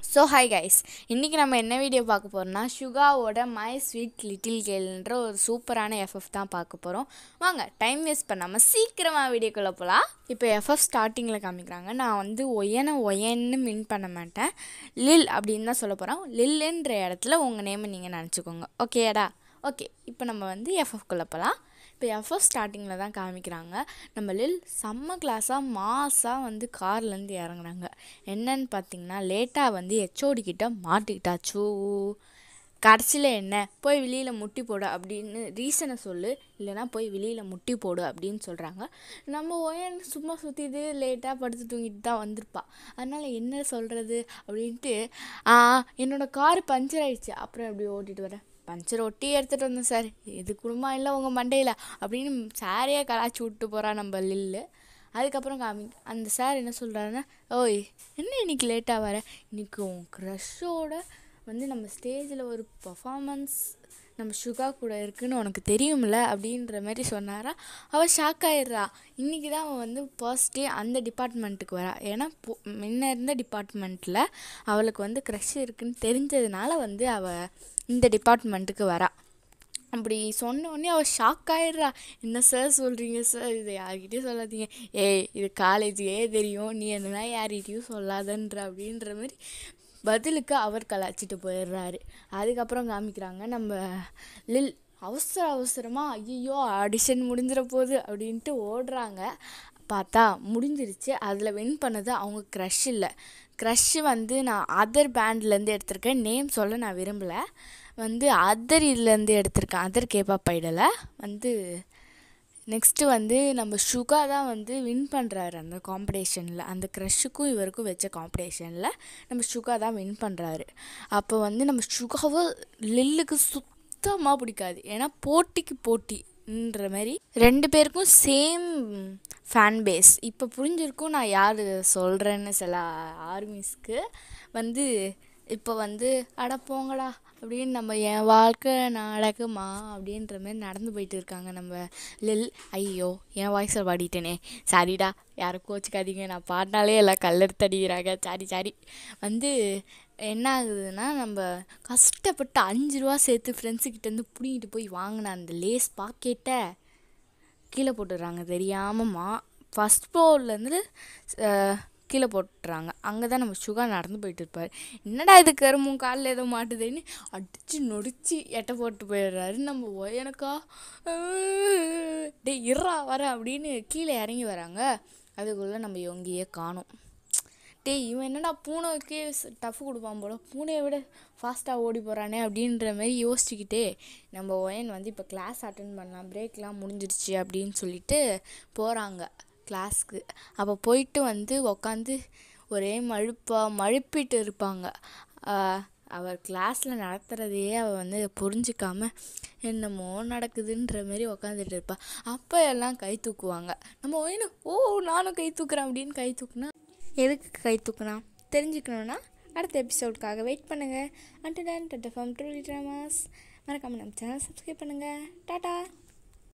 so hi guys இன்றைக்கி நம்ம என்ன வீடியோ பார்க்க போகிறோம்னா சுகாவோட மை ஸ்வீட் லிட்டில் கேல்ன்ற ஒரு சூப்பரான எஃப்எஃப் தான் பார்க்க போகிறோம் வாங்க டைம் வேஸ்ட் பண்ணாமல் சீக்கிரமாக வீடியோக்குள்ளே போகலாம் இப்போ எஃப்எஃப் ஸ்டார்டிங்கில் காமிக்கிறாங்க நான் வந்து ஒயனை ஒயன்னு மின் பண்ண மாட்டேன் லில் அப்படின்னு தான் சொல்ல போகிறோம் லில்லுன்ற இடத்துல உங்கள் நேமை நீங்கள் நினச்சிக்கோங்க ஓகேடா ஓகே இப்போ நம்ம வந்து எஃப்எஃப்குள்ளே போகலாம் இப்போ எஃப்எஃப் ஸ்டார்டிங்கில் தான் காமிக்கிறாங்க நம்ம லில் செம்ம கிளாஸாக மாஸாக வந்து கார்லேருந்து இறங்குறாங்க என்னன்னு பார்த்தீங்கன்னா லேட்டாக வந்து ஹெச்ஓடி கிட்ட மாட்டிக்கிட்டாச்சோ கடைசியில் என்ன போய் வெளியில் முட்டி போடு அப்படின்னு ரீசனை சொல்லு இல்லைனா போய் வெளியில் முட்டி போடு அப்படின்னு சொல்கிறாங்க நம்ம ஒயன் சும்மா சுற்றிட்டு லேட்டாக படுத்து தூங்கிட்டு தான் வந்திருப்பா அதனால் என்ன சொல்கிறது அப்படின்ட்டு "ஆ, என்னோட கார் பஞ்சர் ஆயிடுச்சு அப்புறம் எப்படி ஓட்டிட்டு வரேன் பஞ்சர் ஒட்டி எடுத்துகிட்டு வந்தேன் சார் இது குடும்பம் இல்லை உங்கள் மண்டையில் அப்படின்னு சாரியாக கலாச்சி விட்டு போகிறா நம்ம லில்லு அதுக்கப்புறம் காமி அந்த சார் என்ன சொல்கிறாருன்னா ஓய் என்ன இன்னைக்கு லேட்டாக வர இன்னைக்கு உன் க்ரஷோட வந்து நம்ம ஸ்டேஜில் ஒரு பர்ஃபாமன்ஸ் நம்ம சுகா கூட இருக்குன்னு உனக்கு தெரியும்ல அப்படின்ற மாதிரி சொன்னாரா அவள் ஷாக் ஆயிடுறா இன்றைக்கி தான் அவள் வந்து ஃபர்ஸ்ட் டே அந்த டிபார்ட்மெண்ட்டுக்கு வரா ஏன்னா பொ- முன்ன இருந்த டிபார்ட்மெண்ட்டில் அவளுக்கு வந்து க்ரஷ் இருக்குன்னு தெரிஞ்சதுனால வந்து அவள் இந்த டிபார்ட்மெண்ட்டுக்கு வரா அப்படி சொன்ன உடனே அவள் ஷாக் ஆயிடுறா என்ன சார் சொல்கிறீங்க சார் இதை யார்கிட்டயும் சொல்லாதீங்க ஏய் இது காலேஜுக்கே தெரியும் நீ என்ன யார்கிட்டயும் சொல்லாதன்ற அப்படின்ற மாதிரி பதிலுக்கு அவர் கலாச்சிட்டு போயிடுறாரு அதுக்கப்புறம் காமிக்கிறாங்க நம்ம லில் அவசர அவசரமாக ஐயோ ஆடிஷன் முடிஞ்சிட போகுது அப்படின்ட்டு ஓடுறாங்க பார்த்தா முடிஞ்சிருச்சு அதில் வின் பண்ணது அவங்க க்ரஷ் இல்லை க்ரஷ் வந்து நான் அதர் பேண்ட்லேருந்து எடுத்திருக்கேன் நேம் சொல்ல நான் விரும்பலை வந்து அதர் இதுலேருந்து எடுத்திருக்கேன் அதர் கேபாப் ஐடல வந்து நெக்ஸ்ட்டு வந்து நம்ம சுகா தான் வந்து வின் பண்ணுறாரு அந்த காம்படிஷனில் அந்த க்ரஷுக்கும் இவருக்கும் வச்ச காம்படிஷனில் நம்ம சுகா தான் வின் பண்ணுறாரு அப்போ வந்து நம்ம சுகாவை லில்லுக்கு சுத்தமாக பிடிக்காது ஏன்னா போட்டிக்கு போட்டின்ற மாதிரி ரெண்டு பேருக்கும் சேம் ஃபேன் பேஸ் இப்போ புரிஞ்சிருக்கும் நான் யார் சொல்கிறேன்னு சில ஆர்மிஸ்க்கு வந்து இப்போ வந்து அட போங்கடா அப்படின்னு நம்ம என் வாழ்க்கை நடக்குமா அப்படின்ற மாதிரி நடந்து போயிட்டு இருக்காங்க நம்ம லில் ஐயோ என் வாய்ஸை பாடிட்டேனே சாரிடா யாரும் கோச்சிக்காதீங்க நான் பாடினாலே எல்லாம் கல்லெடுத்து அடிக்கிறாங்க சாரி சாரி வந்து என்ன ஆகுதுன்னா நம்ம கஷ்டப்பட்டு அஞ்சு ரூபா சேர்த்து ஃப்ரெண்ட்ஸுக்கிட்டேருந்து பிடிங்கிட்டு போய் வாங்கின அந்த லேஸ் பாக்கெட்டை கீழே போட்டுடுறாங்க தெரியாமல் மா ஃபஸ்ட் ஃப்ளோர்லேருந்து கீழே போட்டுறாங்க அங்கே தான் நம்ம சுகா நடந்து போயிட்டு இருப்பார் என்னடா இது கருமும் காலில் ஏதோ மாட்டுதுன்னு அடித்து நொடிச்சு எட்டை போட்டு போயிடுறாரு நம்ம ஒயனக்கா டேய் இருறா வர அப்படின்னு கீழே இறங்கி வராங்க அதுக்குள்ளே நம்ம யோங்கியே காணோம் டேய் இவன் என்னடா பூனைக்கே டஃப் கொடுப்பான் போல பூனையை விட ஃபாஸ்ட்டாக ஓடி போகிறானே அப்படின்ற மாதிரி யோசிச்சுக்கிட்டே நம்ம ஒயன் வந்து இப்போ கிளாஸ் அட்டன் பண்ணலாம் பிரேக்லாம் முடிஞ்சிடுச்சு அப்படின்னு சொல்லிட்டு போகிறாங்க கிளாஸ்க்கு அப்போ போயிட்டு வந்து உக்காந்து ஒரே மழுப்பா மழுப்பிட்டு இருப்பாங்க ஆஹ் அவர் கிளாஸில் நடத்துகிறதையே அவள் வந்து புரிஞ்சிக்காம என்னமோ நடக்குதுன்ற மாதிரி உக்காந்துட்டு இருப்பா அப்போ எல்லாம் கை தூக்குவாங்க நம்ம ஒயனு ஓ நானும் கை தூக்குறேன் அப்படின்னு கை தூக்குனா எதுக்கு கை தூக்கணும் தெரிஞ்சுக்கணுன்னா அடுத்த எபிசோடுக்காக வெயிட் பண்ணுங்கள் அண்ட் டன் டட்ட ஃபார்ம் ட்ரூலி ட்ராமாஸ் மறக்காமல் நம்ம சேனல் சப்ஸ்கிரைப் பண்ணுங்கள் டாட்டா